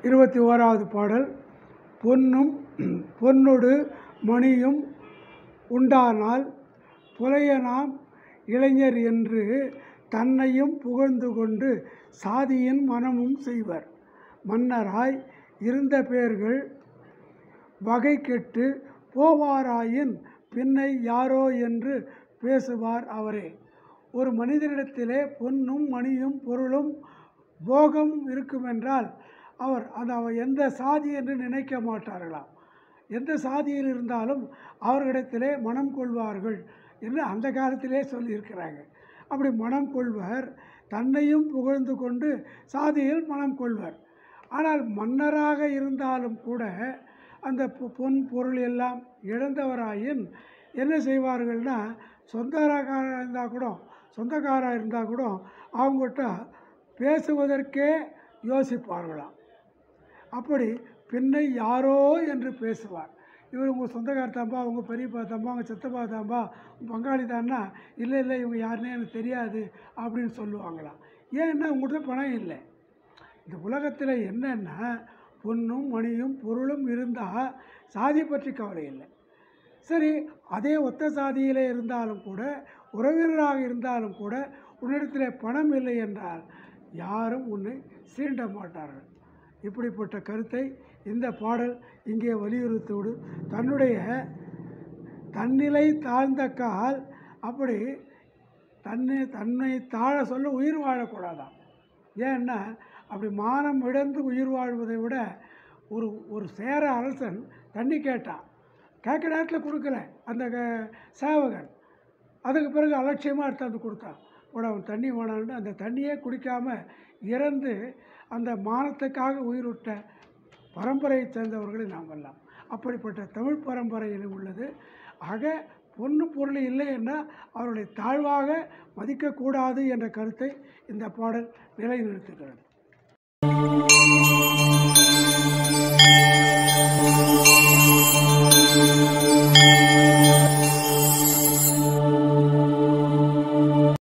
இருபத்தி ஓராவது பாடல் பொன்னும் பொன்னொடு மணியும் உண்டானால் புலைய நாம் இளைஞர் என்று தன்னையும் புகழ்ந்து கொண்டு சாதியின் மனமும் செய்வர் மன்னராய் இருந்த பேர்கள் வகை கெட்டு போவாராயின் பின்னை யாரோ என்று பேசுவார் அவரே ஒரு மனிதனிடத்திலே பொன்னும் மணியும் பொருளும் போகம் இருக்குமென்றால் அவர் அந்த அவர் எந்த சாதி என்று நினைக்க மாட்டார்களாம் எந்த சாதியில் இருந்தாலும் அவர்களிடத்திலே மனம் கொள்வார்கள் என்று அந்த காலத்திலே சொல்லியிருக்கிறாங்க அப்படி மனம் கொள்வர் தன்னையும் புகழ்ந்து கொண்டு சாதியில் மனம் கொள்வர் ஆனால் மன்னராக இருந்தாலும் கூட அந்த பொ- பொன் பொருள் எல்லாம் இழந்தவராயின் என்ன செய்வார்கள்னா சொந்தக்காரராக இருந்தால் கூட சொந்தக்காரராக இருந்தால் கூட அவங்ககிட்ட பேசுவதற்கே யோசிப்பார்களாம் அப்படி பின்னை யாரோ என்று பேசுவார் இவர் உங்கள் சொந்தக்கார தாம்பா உங்கள் பெரியப்பா தாம்பா உங்கள் சித்தப்பா தாம்பா உங்கள் பங்காளி தான்னா இல்லை இல்லை இவங்க யாருன்னே எனக்கு தெரியாது அப்படின்னு சொல்லுவாங்களாம் ஏன்னா உங்கள்கிட்ட பணம் இல்லை இந்த உலகத்தில் என்னென்னா பொன்னும் மணியும் பொருளும் இருந்தால் சாதி பற்றி கவலை இல்லை சரி அதே ஒத்த சாதியிலே இருந்தாலும் கூட உறவினராக இருந்தாலும் கூட உன்னிடத்தில் பணம் இல்லை என்றால் யாரும் உன்னை சீண்ட மாட்டார்கள் இப்படிப்பட்ட கருத்தை இந்த பாடல் இங்கே வலியுறுத்தோடு தன்னுடைய தன்னிலை தாழ்ந்த கால் அப்படி தன்னை தன்னை தாழ சொல்ல உயிர் வாழக்கூடாதாம் ஏன்னா அப்படி மானம் இழந்து உயிர் வாழ்வதை விட ஒரு ஒரு சேர அரசன் தண்ணி கேட்டான் கேட்க நேரத்தில் கொடுக்கல அந்த க- சேவகன் அதுக்கு பிறகு அலட்சியமாக எடுத்தாந்து கொடுத்தான் கூட அவன் தண்ணி வேணான்னு அந்த தண்ணியே குடிக்காம இறந்து அந்த மானத்துக்காக உயிர்விட்ட பரம்பரையைச் சேர்ந்தவர்களை நாம் எல்லாம் அப்படிப்பட்ட தமிழ் பரம்பரையில் உள்ளது ஆக பொண்ணு பொருள் இல்லை என்றால் அவர்களை தாழ்வாக மதிக்கக்கூடாது என்ற கருத்தை இந்த பாடல் நிலைநிறுத்துகிறது